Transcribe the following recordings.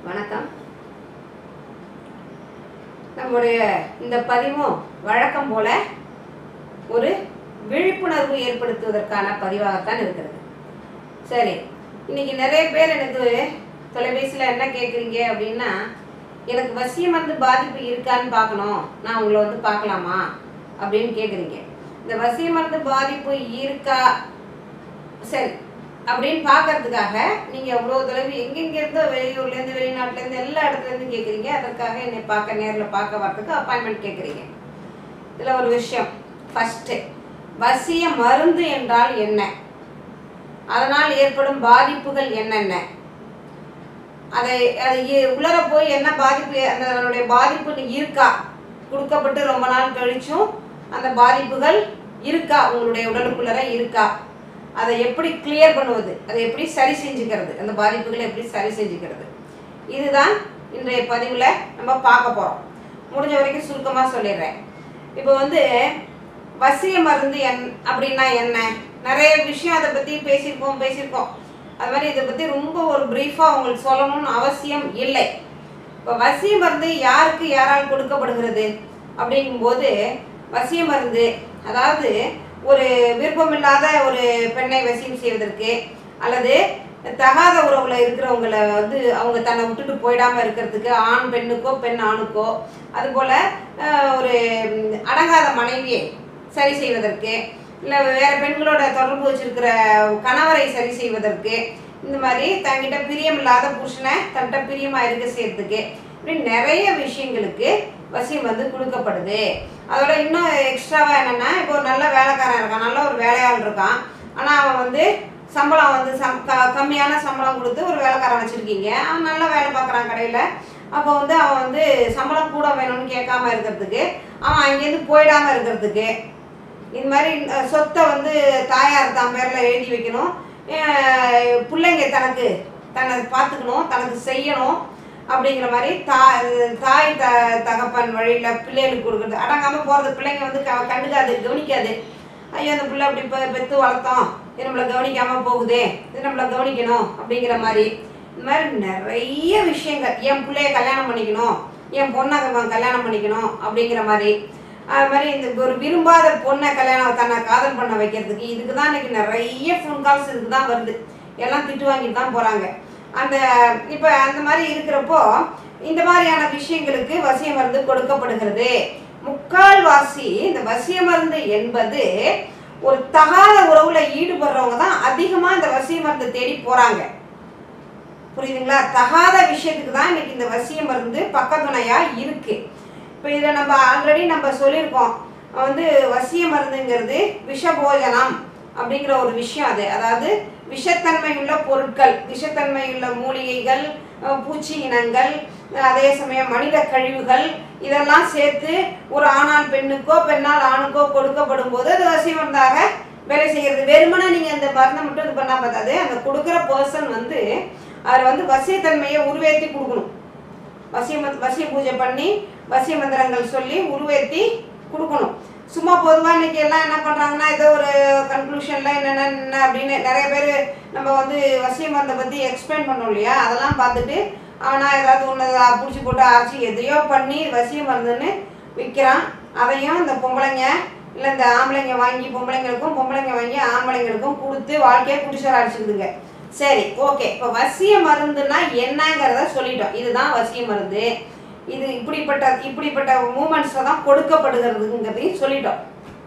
வணக்கம் நம்முடைய இந்த பதிவும் வழக்கம் போல ஒரு விழிப்புணர்வு ஏற்படுத்துவதற்கான பதிவாகத்தான் இருக்கிறது சரி இன்னைக்கு நிறைய பேர் எனக்கு தொலைபேசியில் என்ன கேட்குறீங்க அப்படின்னா எனக்கு வசியம் வந்து பாதிப்பு இருக்கான்னு பார்க்கணும் நான் உங்களை வந்து பார்க்கலாமா அப்படின்னு கேட்குறீங்க இந்த வசிய மருந்து பாதிப்பு இருக்கா சரி அப்படின்னு பார்க்கறதுக்காக நீங்கள் எவ்வளோ தொலைவு எங்கெங்கேருந்தோ வெளியூர்லேருந்து வெளிநாட்டிலேருந்து எல்லா இடத்துலேருந்து கேட்குறீங்க அதற்காக என்னை பார்க்க நேரில் பார்க்க வரதுக்கு அப்பாயின்மெண்ட் கேட்குறீங்க இதில் ஒரு விஷயம் ஃபஸ்ட்டு வசிய மருந்து என்றால் என்ன அதனால் ஏற்படும் பாதிப்புகள் என்னென்ன அதை அது இ- உள்ளர போய் என்ன பாதிப்பு அந்த அதனுடைய பாதிப்பு இருக்கா கொடுக்கப்பட்டு ரொம்ப நாள் கழிச்சும் அந்த பாதிப்புகள் இருக்கா உங்களுடைய உடலுக்குள்ளர இருக்கா அதை எப்படி கிளியர் பண்ணுவது அதை எப்படி சரி செஞ்சுக்கிறது அந்த பாதிப்புகளை எப்படி சரி செஞ்சுக்கிறது இதுதான் இன்றைய பதிவில் நம்ம பார்க்க போகிறோம் முடிஞ்ச வரைக்கும் சுருக்கமாக சொல்லிடுறேன் இப்போ வந்து வசிய மருந்து என் அப்படின்னா என்ன நிறைய விஷயம் அதை பற்றி பேசியிருக்கோம் பேசியிருக்கோம் அது மாதிரி இதை பற்றி ரொம்ப ஒரு ப்ரீஃபாக உங்களுக்கு சொல்லணும்னு அவசியம் இல்லை இப்போ வசிய மருந்து யாருக்கு யாரால் கொடுக்கப்படுகிறது அப்படிங்கும்போது வசிய மருந்து அதாவது ஒரு விருப்பமில்லாத ஒரு பெண்ணை வசியம் செய்வதற்கு அல்லது தகாத உறவுல இருக்கிறவங்கள வந்து அவங்க தன்னை விட்டுட்டு போயிடாம இருக்கிறதுக்கு ஆண் பெண்ணுக்கோ பெண் ஆணுக்கோ அதுபோல அஹ், ஒரு ம், அடங்காத மனைவியை சரி செய்வதற்கு இல்லை வேற பெண்களோட தொடர்பு வச்சிருக்கிற கணவரை சரி செய்வதற்கு இந்த மாதிரி தங்கிட்ட பிரியமில்லாத புருஷனை தன்கிட்ட பிரியமா இருக்க செய்யறதுக்கு இப்படி நிறைய விஷயங்களுக்கு வசியம் வந்து கொடுக்கப்படுது அதோட இன்னும் எக்ஸ்ட்ராவா என்னன்னா இப்போ ஒரு நல்ல வேலைக்காரன் இருக்கான் நல்ல ஒரு வேலையாள் இருக்கான் ஆனா அவன் வந்து சம்பளம் வந்து சம் க கம்மியான சம்பளம் கொடுத்து ஒரு வேலைக்காரன் வச்சிருக்கீங்க அவன் நல்லா வேலை பார்க்குறான் கடையில் அப்போ வந்து அவன் வந்து சம்பளம் கூட வேணும்னு கேட்காம இருக்கிறதுக்கு அவன் அங்கேருந்து போயிடாம இருக்கிறதுக்கு இது மாதிரி அஹ், சொத்தை வந்து தாயார் தான் பேரில் எழுதி வைக்கணும் அஹ், பிள்ளைங்க தனக்கு தன்னை பார்த்துக்கணும் தனக்கு செய்யணும் அப்படிங்கிற மாதிரி தா தாய் த தகப்பன் வழியில் பிள்ளைகளுக்கு கொடுக்குறது அடங்காமல் போகிறது பிள்ளைங்க வந்து க கண்டுக்காது கவனிக்காது ஐயோ அந்த பிள்ளை அப்படி பெ பெற்று வளர்த்தோம் இது நம்மளை கவனிக்காமல் போகுதே இது நம்மளை கவனிக்கணும் அப்படிங்கிற மாதிரி இந்த மாதிரி நிறைய விஷயங்கள் என் பிள்ளைய கல்யாணம் பண்ணிக்கணும் என் பொண்ணை க- கல்யாணம் பண்ணிக்கணும் அப்படிங்கிற மாதிரி அது மாதிரி இந்த ஒரு விரும்பாத பொண்ணை கல்யாணம் தன்னை காதல் பண்ண வைக்கிறதுக்கு இதுக்கு தான் இன்னைக்கு நிறைய ஃபோன் கால்ஸ் இதுக்கு தான் வருது எல்லாம் திட்டு வாங்கிட்டு தான் போகிறாங்க அந்த இப்போ அந்த மாதிரி இருக்கிறப்போ இந்த மாதிரியான விஷயங்களுக்கு வசிய மருந்து கொடுக்கப்படுகிறது முக்கால்வாசி இந்த வசிய மருந்து என்பது ஒரு தகாத உறவுல ஈடுபடுறவங்க தான் அதிகமா இந்த வசிய மருந்து தேடி போறாங்க புரியுதுங்களா தகாத விஷயத்துக்கு தான் இன்னைக்கு இந்த வசிய மருந்து பக்கத்துணையா இருக்கு இப்போ இதில் நம்ம ஆல்ரெடி நம்ம சொல்லியிருக்கோம் வந்து வசிய மருந்துங்கிறது விஷபோஜனம் அப்படிங்கிற ஒரு விஷயம் அது அதாவது விஷத்தன்மை உள்ள பொருட்கள் விஷத்தன்மை உள்ள மூலிகைகள் அஹ் பூச்சி இனங்கள் அஹ் அதே சமயம் மனித கழிவுகள் இதெல்லாம் சேர்த்து ஒரு ஆணால் பெண்ணுக்கோ பெண்ணால் ஆணுக்கோ கொடுக்கப்படும் போது அது வசிய மருந்தாக வேலை செய்கிறது வெறுமனே நீங்கள் இந்த மருந்தை மட்டும் இது பண்ணால் பார்த்தாது அந்த கொடுக்குற பர்சன் வந்து அதில் வந்து வசியத்தன்மையை உருவேற்றி கொடுக்கணும் வசிய மந்த் வசிய பூஜை பண்ணி வசிய மந்திரங்கள் சொல்லி உருவேற்றி கொடுக்கணும் சும்மா பொதுவாக இன்னைக்கு எல்லாம் என்ன பண்ணுறாங்கன்னா ஏதோ ஒரு கன்க்ளூஷனில் என்னென்ன என்ன அப்படின்னு நிறைய பேர் நம்ம வந்து வசிய மருந்தை பற்றி எக்ஸ்பிளைன் பண்ணோம் இல்லையா அதெல்லாம் பார்த்துட்டு அவனா ஏதாவது ஒன்று பிடிச்சி போட்டு அரைச்சி எதையோ பண்ணி வசிய மருந்துன்னு விற்கிறான் அதையும் இந்த பொம்பளைங்க இல்லை இந்த ஆம்பளைங்க வாங்கி பொம்பளைங்களுக்கும் பொம்பளைங்க வாங்கி ஆம்பளைங்களுக்கும் கொடுத்து வாழ்க்கையை குடிசோர அடிச்சுக்குதுங்க சரி ஓகே இப்போ வசிய மருந்துனா என்னங்கிறத சொல்லிட்டோம் இதுதான் வசிய மருந்து இது இப்படிப்பட்ட இப்படிப்பட்ட மூமெண்ட்ஸில் தான் கொடுக்கப்படுகிறதுங்கிறதையும் சொல்லிட்டோம்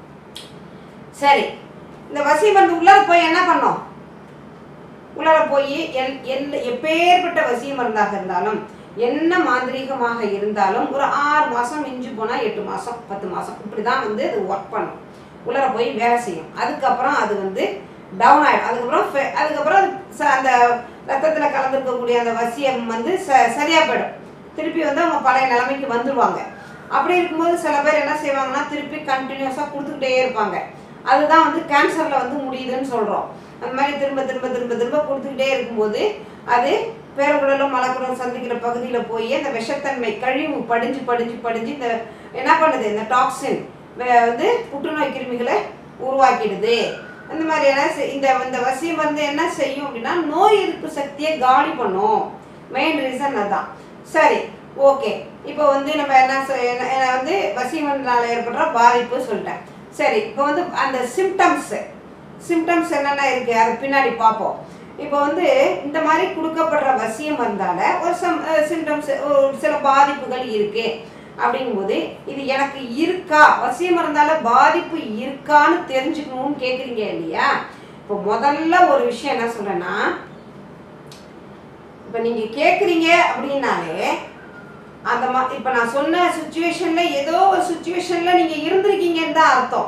சரி இந்த வசிய மருந்து உள்ளார போய் என்ன பண்ணோம் உள்ளார போய் எல் எந்த எப்பேற்பட்ட வசிய மருந்தாக இருந்தாலும் என்ன மாந்திரீகமாக இருந்தாலும் ஒரு ஆறு மாதம் மிஞ்சி போனால் எட்டு மாதம் பத்து மாதம் இப்படி தான் வந்து அது ஒர்க் பண்ணும் உள்ளார போய் வேலை செய்யும் அதுக்கப்புறம் அது வந்து டவுன் ஆகிடும் அதுக்கப்புறம் ஃபெ- அதுக்கப்புறம் அது ச- அந்த ரத்தத்தில் கலந்துருக்கக்கூடிய அந்த வசியம் வந்து ச சரியாக போயிடும் திருப்பி வந்து அவங்க பழைய நிலைமைக்கு வந்துடுவாங்க அப்படி இருக்கும்போது சில பேர் என்ன செய்வாங்கன்னா திருப்பி கண்டினியூஸாக கொடுத்துக்கிட்டே இருப்பாங்க அதுதான் வந்து கேன்சரில் வந்து முடியுதுன்னு சொல்கிறோம் அந்த மாதிரி திரும்ப திரும்ப திரும்ப திரும்ப கொடுத்துக்கிட்டே இருக்கும்போது அது பேரகுடலும் மலக்குடலும் சந்திக்கிற பகுதியில் போய் அந்த விஷத்தன்மை கழிவு படிஞ்சு படிஞ்சு படிஞ்சு இந்த என்ன பண்ணுது இந்த டாக்ஸின் வந்து புற்றுநோய் கிருமிகளை உருவாக்கிடுது அந்த மாதிரியான செ- இந்த இந்த வசியம் வந்து என்ன செய்யும் அப்படின்னா நோய் எதிர்ப்பு சக்தியை காலி பண்ணும் மெயின் ரீசன் அதுதான் சரி ஓகே இப்போ வந்து நம்ம என்ன சொ- என்ன என்ன வந்து வசிமனால ஏற்படுற பாதிப்பு சொல்லிட்டேன் சரி இப்போ வந்து அந்த சிம்டம்ஸ் சிம்டம்ஸ் என்னென்ன இருக்கு அது பின்னாடி பார்ப்போம் இப்போ வந்து இந்த மாதிரி கொடுக்கப்படுற வசியம் வந்தால ஒரு சம் சிம்டம்ஸ் சில பாதிப்புகள் இருக்கு அப்படிங்கும்போது இது எனக்கு இருக்கா வசியம் இருந்தால பாதிப்பு இருக்கான்னு தெரிஞ்சுக்கணும்னு கேட்குறீங்க இல்லையா இப்போ முதல்ல ஒரு விஷயம் என்ன சொல்றேன்னா இப்போ நீங்க கேட்குறீங்க அப்படின்னாலே அந்த மா இப்போ நான் சொன்ன சுச்சுவேஷன்ல ஏதோ ஒரு சுச்சுவேஷன்ல நீங்க இருந்திருக்கீங்கன்னு தான் அர்த்தம்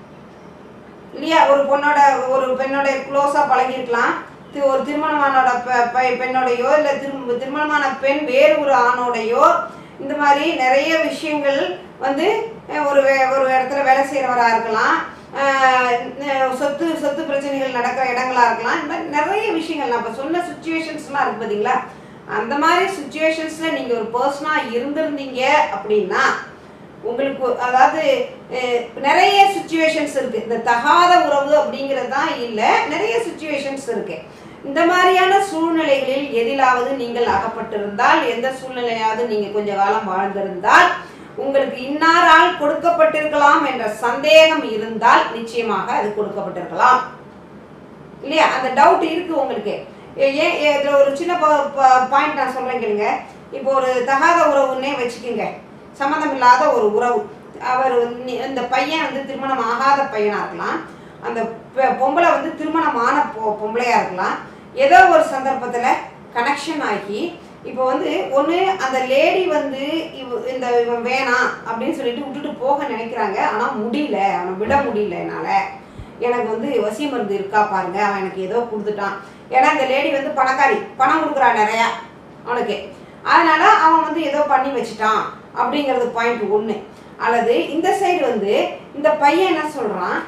இல்லையா ஒரு பொண்ணோட ஒரு பெண்ணோட க்ளோஸாக பழகிருக்கலாம் தி- ஒரு திருமணமானோட பெ- பெ- பெண்ணோடையோ இல்லை திரு திருமணமான பெண் வேறு ஒரு ஆணோடையோ இந்த மாதிரி நிறைய விஷயங்கள் வந்து அஹ், ஒரு வே- ஒரு இடத்துல வேலை செய்கிறவராக இருக்கலாம் அஹ், அஹ், சொத்து சொத்து பிரச்சனைகள் நடக்கிற இடங்களா இருக்கலாம் இந்த மாதிரி நிறைய விஷயங்கள் நான் இப்போ சொன்ன சுச்சுவேஷன்ஸ்லாம் இருக்கு பார்த்தீங்களா அந்த மாதிரி சுச்சுவேஷன்ஸில் நீங்கள் ஒரு பர்சனாக இருந்திருந்தீங்க அப்படின்னா உங்களுக்கு அதாவது அஹ், நிறைய சுச்சுவேஷன்ஸ் இருக்கு இந்த தகாத உறவு அப்படிங்கிறது தான் இல்லை நிறைய சுச்சுவேஷன்ஸ் இருக்கு இந்த மாதிரியான சூழ்நிலைகளில் எதிலாவது நீங்கள் அகப்பட்டிருந்தால் எந்த சூழ்நிலையாவது நீங்கள் கொஞ்ச காலம் வாழ்ந்திருந்தால் உங்களுக்கு இன்னாரால் கொடுக்கப்பட்டிருக்கலாம் என்ற சந்தேகம் இருந்தால் நிச்சயமாக அது கொடுக்கப்பட்டிருக்கலாம் இல்லையா அந்த டவுட் இருக்கு உங்களுக்கு ஏ- ஏன் இதில் ஒரு சின்ன பாயிண்ட் நான் சொல்றேன் கேளுங்க இப்போ ஒரு தகாத உறவுன்னே வச்சுக்கோங்க சம்மந்தம் இல்லாத ஒரு உறவு அவர் வந்து இந்த பையன் வந்து திருமணம் ஆகாத பையனா இருக்கலாம் அந்த பெ- பொம்பளை வந்து திருமணமான பொ பொம்பளையா இருக்கலாம் ஏதோ ஒரு சந்தர்ப்பத்தில் கனெக்ஷன் ஆகி இப்போ வந்து ஒன்று அந்த லேடி வந்து இவ இந்த இவன் வேணாம் அப்படின்னு சொல்லிட்டு விட்டுட்டு போக நினைக்கிறாங்க ஆனால் முடியல அவனை விட முடியல என்னால் எனக்கு வந்து வசிய மருந்து இருக்கா பாருங்க அவன் எனக்கு ஏதோ கொடுத்துட்டான் ஏன்னா இந்த லேடி வந்து பணக்காரி பணம் கொடுக்குறா நிறையா அவனுக்கு அதனால அவன் வந்து ஏதோ பண்ணி வச்சுட்டான் அப்படிங்கிறது பாயிண்ட் ஒன்று அல்லது இந்த சைடு வந்து இந்த பையன் என்ன சொல்கிறான்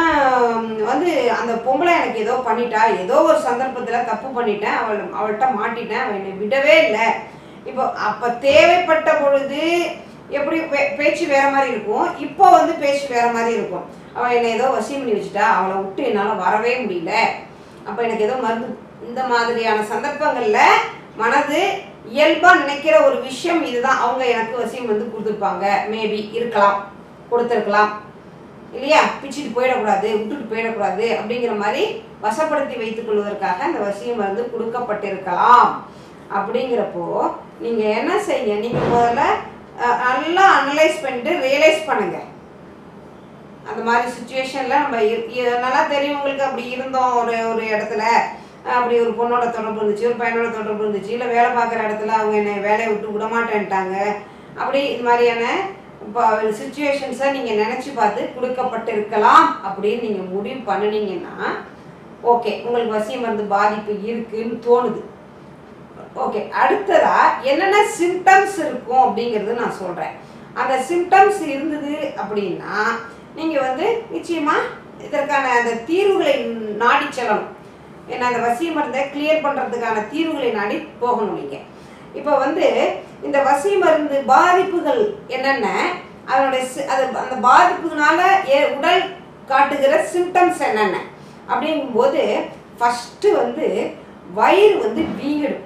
வந்து அந்த பொம்பளை எனக்கு ஏதோ பண்ணிட்டா ஏதோ ஒரு சந்தர்ப்பத்தில் தப்பு பண்ணிட்டேன் அவள் அவள்கிட்ட மாட்டிட்டேன் அவள் என்னை விடவே இல்லை இப்போ அப்போ தேவைப்பட்ட பொழுது எப்படி பே- பேச்சு வேற மாதிரி இருக்கும் இப்போ வந்து பேச்சு வேற மாதிரி இருக்கும் அவள் என்னை ஏதோ வசியம் பண்ணி வச்சுட்டா அவளை விட்டு என்னால் வரவே முடியல அப்போ எனக்கு ஏதோ மருந்து இந்த மாதிரியான சந்தர்ப்பங்களில் மனது இயல்பாக நினைக்கிற ஒரு விஷயம் இதுதான் அவங்க எனக்கு வசியம் வந்து கொடுத்துருப்பாங்க மேபி இருக்கலாம் கொடுத்துருக்கலாம் இல்லையா பிச்சுட்டு போயிடக்கூடாது விட்டுட்டு போயிடக்கூடாது அப்படிங்கிற மாதிரி வசப்படுத்தி வைத்துக் கொள்வதற்காக அந்த வசியம் மருந்து கொடுக்கப்பட்டிருக்கலாம் அப்படிங்கிறப்போ நீங்கள் என்ன செய்ய நீங்கள் முதல்ல அஹ், நல்லா அனலைஸ் பண்ணிட்டு ரியலைஸ் பண்ணுங்க அந்த மாதிரி சுச்சுவேஷனில் நம்ம இரு- இ- நல்லா தெரியும் உங்களுக்கு அப்படி இருந்தோம் ஒரு ஒரு இடத்துல அஹ், அப்படி ஒரு பொண்ணோட தொடர்பு இருந்துச்சு ஒரு பையனோட தொடர்பு இருந்துச்சு இல்லை வேலை பார்க்குற இடத்துல அவங்க என்னை வேலையை விட்டு விட மாட்டேன்ட்டாங்க அப்படி இது மாதிரியான சுச்சுவேஷன்ஸை நீங்கள் நினச்சி பார்த்து கொடுக்கப்பட்டிருக்கலாம் அப்படின்னு நீங்கள் முடிவு பண்ணுனீங்கன்னா ஓகே உங்களுக்கு வசியம் மருந்து பாதிப்பு இருக்குன்னு தோணுது ஓகே அடுத்ததா என்னென்ன சிம்டம்ஸ் இருக்கும் அப்படிங்கிறது நான் சொல்கிறேன் அந்த சிம்டம்ஸ் இருந்தது அப்படின்னா நீங்கள் வந்து நிச்சயமாக இதற்கான அந்த தீர்வுகளை நாடி செல்லணும் ஏன்னா அந்த வசிய மருந்தை கிளியர் பண்ணுறதுக்கான தீர்வுகளை நாடி போகணும் நீங்கள் இப்போ வந்து இந்த வசிய மருந்து பாதிப்புகள் என்னென்ன அதனுடைய சி- அது அந்த பாதிப்புனால ஏ உடல் காட்டுகிற சிம்டம்ஸ் என்னென்ன அப்படிங்கும்போது ஃபஸ்ட்டு வந்து வயிறு வந்து வீங்கிடும்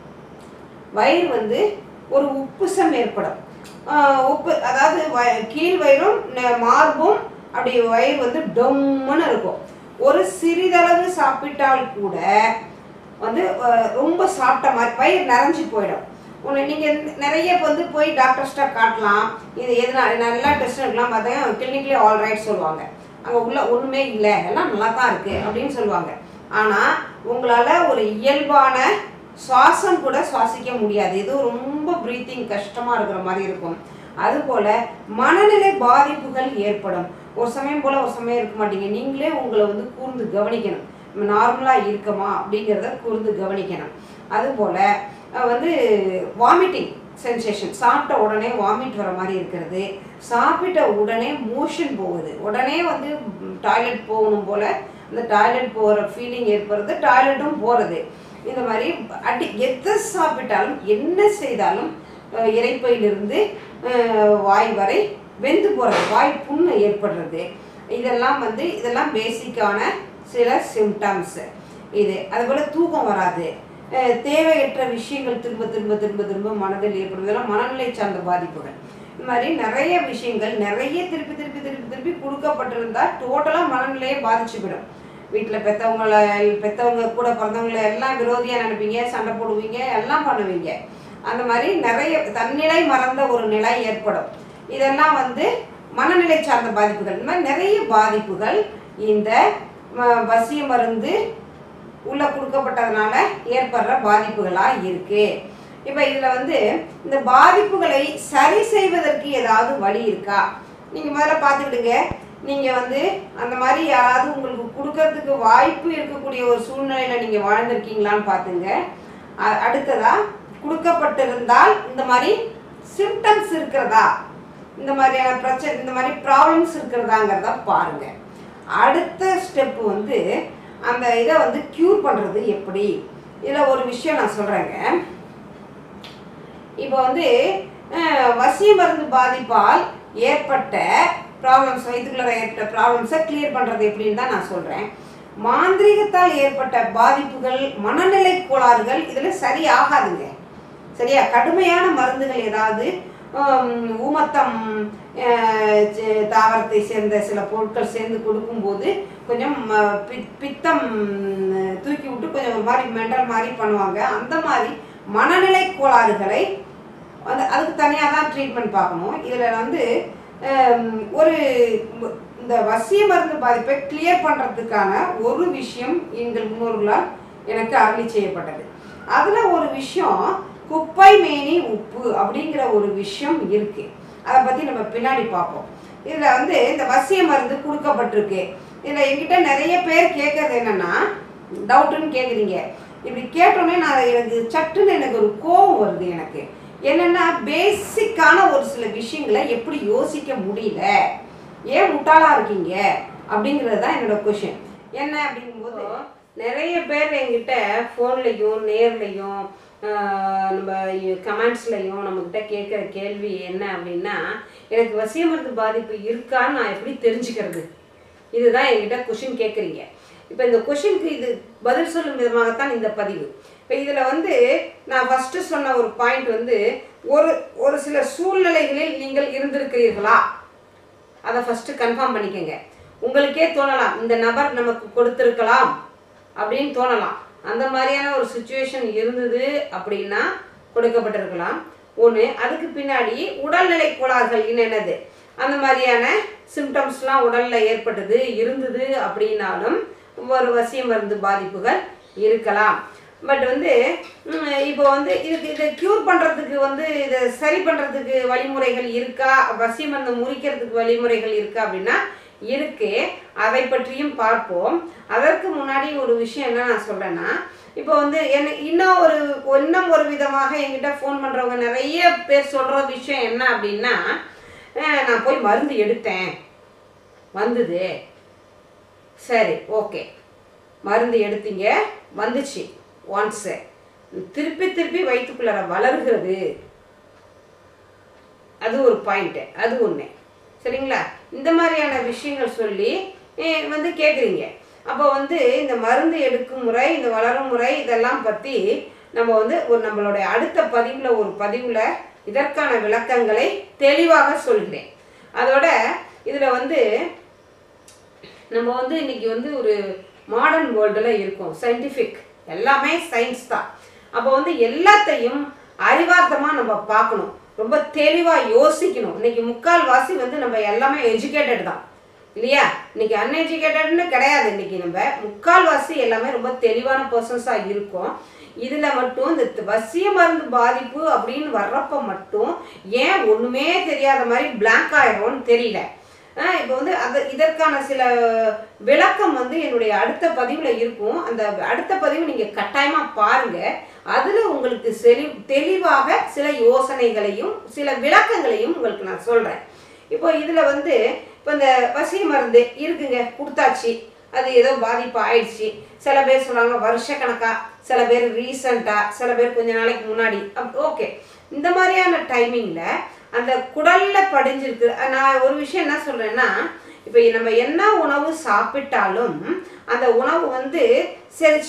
வயிறு வந்து ஒரு உப்புசம் ஏற்படும் ஆஹ் உப்பு அதாவது வ- கீழ் வயிறும் ந- மார்பும் அப்படி வயிறு வந்து டொம்முன்னு இருக்கும் ஒரு சிறிதளவு சாப்பிட்டால் கூட வந்து ஆஹ் ரொம்ப சாப்பிட்ட மாதிரி வயிறு நிறைஞ்சு போயிடும் உன்னை நீங்கள் நிறைய இப்ப வந்து போய் டாக்டர்ஸ்ட்டா காட்டலாம் இது எதுனா நல்லா டெஸ்ட் எடுக்கலாம் பார்த்தா கிளினிக்லேயே ஆல் ரைட் சொல்லுவாங்க அங்கே உள்ள ஒன்றுமே இல்லை எல்லாம் நல்லா தான் இருக்குது அப்படின்னு சொல்லுவாங்க ஆனால் உங்களால் ஒரு இயல்பான சுவாசம் கூட சுவாசிக்க முடியாது இது ரொம்ப ப்ரீத்திங் கஷ்டமாக இருக்கிற மாதிரி இருக்கும் அதுபோல் மனநிலை பாதிப்புகள் ஏற்படும் ஒரு சமயம் போல் ஒரு சமயம் இருக்க மாட்டீங்க நீங்களே உங்களை வந்து கூர்ந்து கவனிக்கணும் நார்மலாக இருக்கமா அப்படிங்கிறத கூர்ந்து கவனிக்கணும் அதுபோல் அஹ், வந்து வாமிட்டிங் சென்சேஷன் சாப்பிட்ட உடனே வாமிட் வர மாதிரி இருக்கிறது சாப்பிட்ட உடனே மோஷன் போகுது உடனே வந்து டாய்லெட் போகணும் போல் அந்த டாய்லெட் போகிற ஃபீலிங் ஏற்படுறது டாய்லெட்டும் போகிறது இந்த மாதிரி அடி எதை சாப்பிட்டாலும் என்ன செய்தாலும் அஹ், இரைப்பையிலிருந்து அஹ், வாய் வரை வெந்து போகிறது வாய் புண்ணு ஏற்படுறது இதெல்லாம் வந்து இதெல்லாம் பேசிக்கான சில சிம்டம்ஸ் இது அதுபோல் தூக்கம் வராது அஹ், தேவையற்ற விஷயங்கள் திரும்ப திரும்ப திரும்ப திரும்ப மனதில் ஏற்படுவதெல்லாம் மனநிலை சார்ந்த பாதிப்புகள் இந்த மாதிரி நிறைய விஷயங்கள் நிறைய திருப்பி திருப்பி திருப்பி திருப்பி கொடுக்கப்பட்டிருந்தா டோட்டலாக மனநிலையை பாதிச்சுவிடும் வீட்டில் பெற்றவங்கள பெற்றவங்க கூட பிறந்தவங்கள எல்லாம் விரோதியாக நினைப்பீங்க சண்டை போடுவீங்க எல்லாம் பண்ணுவீங்க அந்த மாதிரி நிறைய தன்னிலை மறந்த ஒரு நிலை ஏற்படும் இதெல்லாம் வந்து மனநிலை சார்ந்த பாதிப்புகள் இந்த மாதிரி நிறைய பாதிப்புகள் இந்த ம- வசிய மருந்து உள்ள கொடுக்கப்பட்டதுனால ஏற்படுற பாதிப்புகளாக இருக்கு இப்போ இதில் வந்து இந்த பாதிப்புகளை சரி செய்வதற்கு ஏதாவது வழி இருக்கா நீங்கள் முதல்ல பார்த்துக்கிடுங்க நீங்கள் வந்து அந்த மாதிரி யாராவது உங்களுக்கு கொடுக்கறதுக்கு வாய்ப்பு இருக்கக்கூடிய ஒரு சூழ்நிலையில் நீங்கள் வாழ்ந்திருக்கீங்களான்னு பார்த்துங்க அ- அடுத்ததா கொடுக்கப்பட்டிருந்தால் இந்த மாதிரி சிம்டம்ஸ் இருக்கிறதா இந்த மாதிரியான பிரச்சனை இந்த மாதிரி ப்ராப்ளம்ஸ் இருக்கிறதாங்கிறத பாருங்க அடுத்த ஸ்டெப் வந்து அந்த இதை வந்து க்யூர் பண்ணுறது எப்படி இதில் ஒரு விஷயம் நான் சொல்கிறேங்க இப்போ வந்து அஹ், வசிய மருந்து பாதிப்பால் ஏற்பட்ட ப்ராப்ளம்ஸ் வயிற்றுக்குள்ள ஏற்பட்ட ப்ராப்ளம்ஸை கிளியர் பண்ணுறது எப்படின்னு தான் நான் சொல்கிறேன் மாந்திரீகத்தால் ஏற்பட்ட பாதிப்புகள் மனநிலை கோளாறுகள் இதில் சரியாகாதுங்க சரியா கடுமையான மருந்துகள் ஏதாவது ஹம், ஊமத்தம் அஹ், சி- தாவரத்தை சேர்ந்த சில பொருட்கள் சேர்ந்து கொடுக்கும்போது கொஞ்சம் ம- பி- பித்தம் அஹ், தூக்கி விட்டு கொஞ்சம் ஒரு மாதிரி மெண்டல் மாதிரி பண்ணுவாங்க அந்த மாதிரி மனநிலை கோளாறுகளை வந்து அதுக்கு தனியாக தான் ட்ரீட்மெண்ட் பார்க்கணும் இதில் வந்து ஹம், ஒரு ம- இந்த வசிய மருந்து பாதிப்பை கிளியர் பண்ணுறதுக்கான ஒரு விஷயம் எங்கள் முன்னோர்களால் எனக்கு அருளி செய்யப்பட்டது அதில் ஒரு விஷயம் குப்பை மேனி உப்பு அப்படிங்கிற ஒரு விஷயம் இருக்கு அதை பற்றி நம்ம பின்னாடி பார்ப்போம் இதில் வந்து இந்த வசிய மருந்து கொடுக்கப்பட்டிருக்கு இதில் என்கிட்ட நிறைய பேர் கேட்கறது என்னன்னா டவுட்டுன்னு கேட்குறீங்க இப்படி கேட்டோன்னே நான் எனக்கு சட்டுன்னு எனக்கு ஒரு கோவம் வருது எனக்கு என்னன்னா பேசிக்கான ஒரு சில விஷயங்களை எப்படி யோசிக்க முடியல ஏன் முட்டாளா இருக்கீங்க அப்படிங்கிறது தான் என்னோட கொஷின் என்ன அப்படிங்கும்போது நிறைய பேர் என்கிட்ட ஃபோன்லையும் நேர்லையும் நம்ம கமெண்ட்ஸ்லையும் நம்மக்கிட்ட கேட்குற கேள்வி என்ன அப்படின்னா எனக்கு வசிய மருந்து பாதிப்பு இருக்கான்னு நான் எப்படி தெரிஞ்சுக்கிறது இதுதான் என்கிட்ட கொஷின் கேட்குறீங்க இப்போ இந்த கொஷினுக்கு இது பதில் சொல்லும் விதமாகத்தான் இந்த பதிவு இப்போ இதில் வந்து நான் ஃபஸ்ட்டு சொன்ன ஒரு பாயிண்ட் வந்து ஒரு ஒரு சில சூழ்நிலைகளில் நீங்கள் இருந்திருக்கிறீர்களா அதை ஃபஸ்ட்டு கன்ஃபார்ம் பண்ணிக்கோங்க உங்களுக்கே தோணலாம் இந்த நபர் நமக்கு கொடுத்துருக்கலாம் அப்படின்னு தோணலாம் அந்த மாதிரியான ஒரு சுச்சுவேஷன் இருந்தது அப்படின்னா கொடுக்கப்பட்டிருக்கலாம் ஒன்று அதுக்கு பின்னாடி உடல்நிலை கோளாறுகள் என்னென்னது அந்த மாதிரியான சிம்டம்ஸ்லாம் உடலில் ஏற்பட்டது இருந்தது அப்படின்னாலும் ஒரு வசிய மருந்து பாதிப்புகள் இருக்கலாம் பட் வந்து ம், இப்போ வந்து இதுக்கு இதை க்யூர் பண்ணுறதுக்கு வந்து இதை சரி பண்ணுறதுக்கு வழிமுறைகள் இருக்கா வசிய மருந்து முறிக்கிறதுக்கு வழிமுறைகள் இருக்கா அப்படின்னா இருக்கு அதை பற்றியும் பார்ப்போம் அதற்கு முன்னாடி ஒரு விஷயம் என்ன நான் சொல்கிறேன்னா இப்போ வந்து என்ன இன்னும் ஒரு இன்னும் ஒரு விதமாக என்கிட்ட ஃபோன் பண்ணுறவங்க நிறைய பேர் சொல்கிற விஷயம் என்ன அப்படின்னா அஹ், நான் போய் மருந்து எடுத்தேன் வந்தது சரி ஓகே மருந்து எடுத்தீங்க வந்துச்சு ஒன்ஸு திருப்பி திருப்பி வயிற்றுக்குள்ளார வளர்கிறது அது ஒரு பாயிண்ட்டு அது ஒன்று சரிங்களா இந்த மாதிரியான விஷயங்கள் சொல்லி eh, வந்து கேட்குறீங்க அப்போ வந்து இந்த மருந்து எடுக்கும் முறை இந்த வளரும் முறை இதெல்லாம் பற்றி நம்ம வந்து ஒரு நம்மளுடைய அடுத்த பதிவில் ஒரு பதிவில் இதற்கான விளக்கங்களை தெளிவாக சொல்கிறேன் அதோட இதில் வந்து நம்ம வந்து இன்னைக்கு வந்து ஒரு மாடர்ன் வேர்ல்டில் இருக்கோம் சயின்டிஃபிக் எல்லாமே சயின்ஸ் தான் அப்போ வந்து எல்லாத்தையும் அறிவார்த்தமாக நம்ம பார்க்கணும் ரொம்ப தெளிவாக யோசிக்கணும் இன்னைக்கு முக்கால்வாசி வந்து நம்ம எல்லாமே எஜுகேட்டட் தான் இல்லையா இன்னைக்கு அன்எஜுகேட்டட்னு கிடையாது இன்னைக்கு நம்ம முக்கால்வாசி எல்லாமே ரொம்ப தெளிவான பர்சன்ஸாக இருக்கோம் இதில் மட்டும் இந்த த- வசிய மருந்து பாதிப்பு அப்படின்னு வர்றப்ப மட்டும் ஏன் ஒன்றுமே தெரியாத மாதிரி blank ஆயிடும்னு தெரியல ஆஹ் இப்போ வந்து அது இதற்கான சில விளக்கம் வந்து என்னுடைய அடுத்த பதிவில் இருக்கும் அந்த அடுத்த பதிவு நீங்கள் கட்டாயமாக பாருங்கள் அதில் உங்களுக்கு செலி தெளிவாக சில யோசனைகளையும் சில விளக்கங்களையும் உங்களுக்கு நான் சொல்கிறேன் இப்போ இதில் வந்து இப்போ இந்த வசிய மருந்து இருக்குங்க கொடுத்தாச்சு அது ஏதோ பாதிப்பு ஆயிடுச்சு சில பேர் சொல்லுவாங்க வருஷக்கணக்கா சில பேர் ரீசண்டாக சில பேர் கொஞ்ச நாளைக்கு முன்னாடி ஓகே இந்த மாதிரியான டைமிங்கில் அந்த குடலில் படிஞ்சிருக்கு அஹ் நான் ஒரு விஷயம் என்ன சொல்கிறேன்னா இப்போ நம்ம என்ன உணவு சாப்பிட்டாலும் அந்த உணவு வந்து செரிச்சு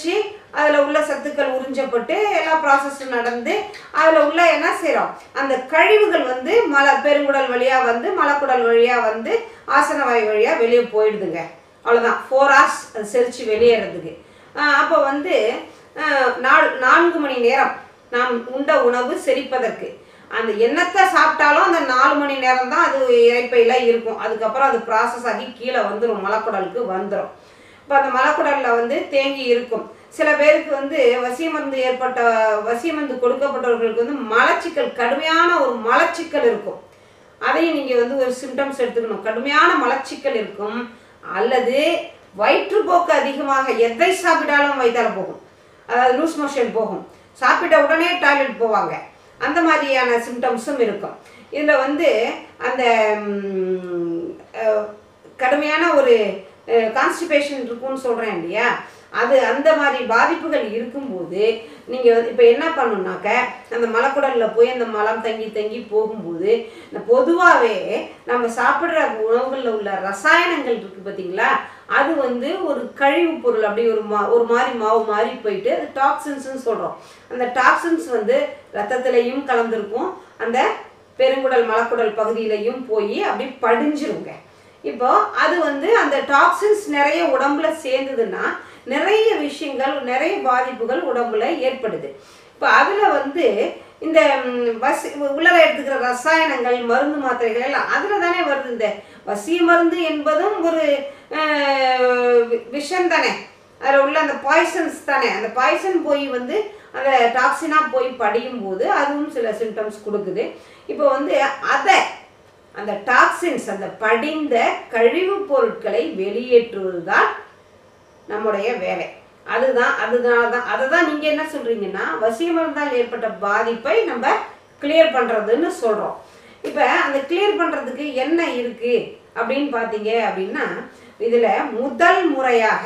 அதில் உள்ள சத்துக்கள் உறிஞ்சப்பட்டு எல்லா ப்ராசஸும் நடந்து அதில் உள்ள என்ன செய்கிறோம் அந்த கழிவுகள் வந்து மலை பெருங்குடல் வழியாக வந்து மலக்குடல் வழியாக வந்து ஆசனவாய் வழியாக வெளியே போயிடுதுங்க அவ்வளோதான் ஃபோர் ஹவர்ஸ் அது செரிச்சு வெளியேறதுக்கு அப்போ வந்து ஆஹ், நால் நான்கு மணி நேரம் நாம் உண்ட உணவு செரிப்பதற்கு அந்த எண்ணத்தை சாப்பிட்டாலும் அந்த நாலு மணி நேரம் தான் அது இறைப்பையில் இருக்கும் அதுக்கப்புறம் அது ப்ராசஸ் ஆகி கீழே வந்துடும் மலக்குடலுக்கு வந்துடும் இப்போ அந்த மலக்குடலில் வந்து தேங்கி இருக்கும் சில பேருக்கு வந்து வசிய மருந்து ஏற்பட்ட வசிய மருந்து கொடுக்கப்பட்டவர்களுக்கு வந்து மலச்சிக்கல் கடுமையான ஒரு மலச்சிக்கல் இருக்கும் அதையும் நீங்கள் வந்து ஒரு சிம்டம்ஸ் எடுத்துக்கணும் கடுமையான மலச்சிக்கல் இருக்கும் அல்லது வயிற்றுப்போக்கு அதிகமாக எதை சாப்பிட்டாலும் வயிற்றால போகும் அதாவது லூஸ் மோஷன் போகும் சாப்பிட்ட உடனே டாய்லெட் போவாங்க அந்த மாதிரியான சிம்டம்ஸும் இருக்கும் இதில் வந்து அந்த ம், அஹ், கடுமையான ஒரு கான்ஸ்டிபேஷன் இருக்கும்னு சொல்கிறேன் இல்லையா அது அந்த மாதிரி பாதிப்புகள் இருக்கும்போது நீங்கள் வந்து இப்போ என்ன பண்ணணுன்னாக்க அந்த மலக்குடலில் போய் அந்த மலம் தங்கி தங்கி போகும்போது இந்த பொதுவாகவே நம்ம சாப்பிட்ற உணவுகளில் உள்ள ரசாயனங்கள் இருக்குது பார்த்தீங்களா அது வந்து ஒரு கழிவு பொருள் அப்படி ஒரு மா ஒரு மாதிரி மாவு மாதிரி போயிட்டு அது டாக்ஸின்ஸ்னு சொல்கிறோம் அந்த டாக்ஸின்ஸ் வந்து ரத்தத்துலேயும் கலந்துருக்கும் அந்த பெருங்குடல் மலக்குடல் பகுதியிலையும் போய் அப்படி படிஞ்சிருங்க இப்போ அது வந்து அந்த டாக்ஸின்ஸ் நிறைய உடம்புல சேர்ந்ததுன்னா நிறைய விஷயங்கள் நிறைய பாதிப்புகள் உடம்புல ஏற்படுது இப்போ அதில் வந்து இந்த ம், வசி உள்ளர எடுத்துக்கிற ரசாயனங்கள் மருந்து மாத்திரைகள் எல்லாம் அதில் தானே வருது இந்த வசிய மருந்து என்பதும் ஒரு அஹ், வி- விஷம் தானே அதில் உள்ள அந்த பாய்சன்ஸ் தானே அந்த பாய்சன் போய் வந்து அந்த டாக்ஸினாக போய் படியும் போது அதுவும் சில சிம்டம்ஸ் கொடுக்குது இப்போ வந்து அதை அந்த டாக்ஸின்ஸ் அந்த படிந்த கழிவுப் பொருட்களை வெளியேற்றுவது தான் நம்முடைய வேலை அதுதான் அதனால தான் அதை தான் நீங்கள் என்ன சொல்கிறீங்கன்னா வசிய மருந்தால் ஏற்பட்ட பாதிப்பை நம்ம கிளியர் பண்ணுறதுன்னு சொல்கிறோம் இப்போ அந்த கிளியர் பண்ணுறதுக்கு என்ன இருக்குது அப்படின்னு பார்த்தீங்க அப்படின்னா இதில் முதல் முறையாக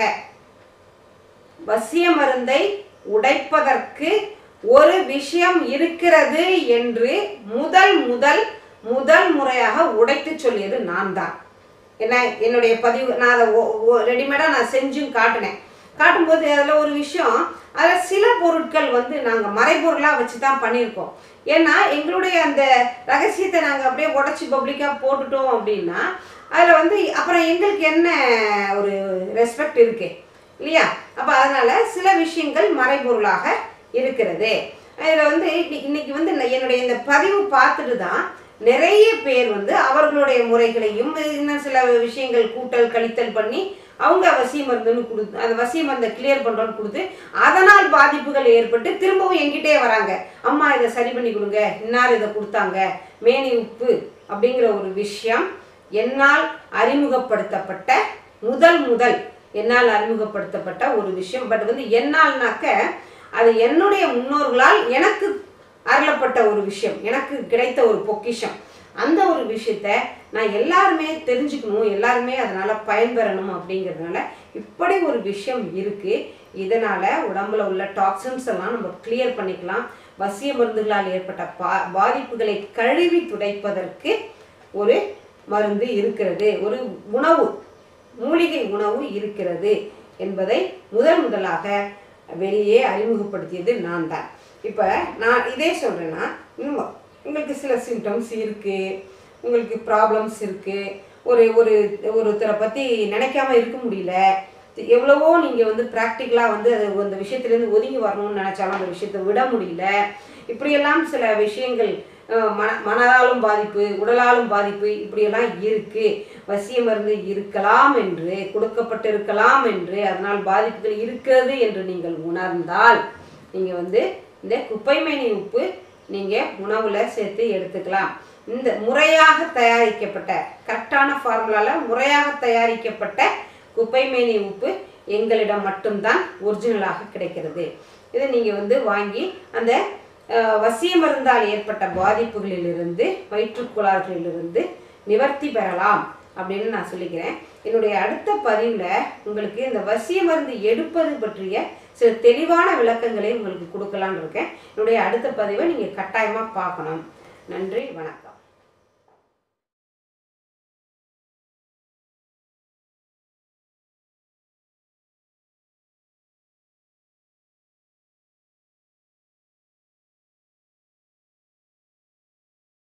வசிய மருந்தை உடைப்பதற்கு ஒரு விஷயம் இருக்கிறது என்று முதல் முதல் முதல் முறையாக உடைத்து சொல்லியது நான் தான் என்ன என்னுடைய பதிவு நான் அதை ரெடிமேடாக நான் செஞ்சும் காட்டினேன் காட்டும்போது அதில் ஒரு விஷயம் அதில் சில பொருட்கள் வந்து நாங்கள் மறைபொருளாக வச்சு தான் பண்ணியிருக்கோம் ஏன்னா எங்களுடைய அந்த ரகசியத்தை நாங்கள் அப்படியே உடச்சி பப்ளிக்காக போட்டுட்டோம் அப்படின்னா அதில் வந்து அப்புறம் எங்களுக்கு என்ன ஒரு ரெஸ்பெக்ட் இருக்கு இல்லையா அப்போ அதனால சில விஷயங்கள் மறைபொருளாக இருக்கிறது இதில் வந்து இன்னி- இன்னைக்கு வந்து நான் என்னுடைய இந்த பதிவு பார்த்துட்டு தான் நிறைய பேர் வந்து அவர்களுடைய முறைகளையும் இன்னும் சில விஷயங்கள் கூட்டல் கழித்தல் பண்ணி அவங்க வசிய மருந்துன்னு கொடுத்து அந்த வசிய மருந்தை கிளியர் பண்ணுறோன்னு கொடுத்து அதனால் பாதிப்புகள் ஏற்பட்டு திரும்பவும் என்கிட்டே வராங்க அம்மா இதை சரி பண்ணி கொடுங்க இன்னார் இதை கொடுத்தாங்க மேனி உப்பு அப்படிங்கிற ஒரு விஷயம் என்னால் அறிமுகப்படுத்தப்பட்ட முதல் முதல் என்னால் அறிமுகப்படுத்தப்பட்ட ஒரு விஷயம் பட் வந்து என்னால்னாக்க அது என்னுடைய முன்னோர்களால் எனக்கு அருளப்பட்ட ஒரு விஷயம் எனக்கு கிடைத்த ஒரு பொக்கிஷம் அந்த ஒரு விஷயத்த நான் எல்லாருமே தெரிஞ்சுக்கணும் எல்லாருமே அதனால் பயன்பெறணும் அப்படிங்கிறதுனால இப்படி ஒரு விஷயம் இருக்குது இதனால் உடம்புல உள்ள டாக்ஸின்ஸ் எல்லாம் நம்ம கிளியர் பண்ணிக்கலாம் வசிய மருந்துகளால் ஏற்பட்ட பா பாதிப்புகளை கழுவி துடைப்பதற்கு ஒரு மருந்து இருக்கிறது ஒரு உணவு மூலிகை உணவு இருக்கிறது என்பதை முதல் முதலாக வெளியே அறிமுகப்படுத்தியது நான் தான் இப்போ நான் இதே சொல்கிறேன்னா இன்னும் உங்களுக்கு சில சிம்டம்ஸ் இருக்குது உங்களுக்கு ப்ராப்ளம்ஸ் இருக்குது ஒரு ஒரு ஒருத்தரை பற்றி நினைக்காம இருக்க முடியல எவ்வளவோ நீங்கள் வந்து ப்ராக்டிக்கலாக வந்து அது அந்த விஷயத்துலேருந்து ஒதுங்கி வரணும்னு நினச்சாலும் அந்த விஷயத்தை விட முடியல இப்படியெல்லாம் சில விஷயங்கள் அஹ், மன மனதாலும் பாதிப்பு உடலாலும் பாதிப்பு இப்படியெல்லாம் இருக்குது வசிய மருந்து இருக்கலாம் என்று கொடுக்கப்பட்டிருக்கலாம் என்று அதனால் பாதிப்புகள் இருக்கிறது என்று நீங்கள் உணர்ந்தால் நீங்கள் வந்து இந்த குப்பைமேனி உப்பு நீங்கள் உணவில் சேர்த்து எடுத்துக்கலாம் இந்த முறையாக தயாரிக்கப்பட்ட கரெக்டான ஃபார்முலாவில் முறையாக தயாரிக்கப்பட்ட குப்பைமேனி உப்பு எங்களிடம் மட்டும்தான் ஒரிஜினலாக கிடைக்கிறது இதை நீங்கள் வந்து வாங்கி அந்த அஹ், வசிய மருந்தால் ஏற்பட்ட பாதிப்புகளிலிருந்து வயிற்றுக்குழாய்களிலிருந்து நிவர்த்தி பெறலாம் அப்படின்னு நான் சொல்லிக்கிறேன் என்னுடைய அடுத்த பதிவில் உங்களுக்கு இந்த வசிய மருந்து எடுப்பது பற்றிய சில தெளிவான விளக்கங்களை உங்களுக்கு கொடுக்கலான்னு இருக்கேன் என்னுடைய அடுத்த பதிவை நீங்கள் கட்டாயமாக பார்க்கணும் நன்றி வணக்கம்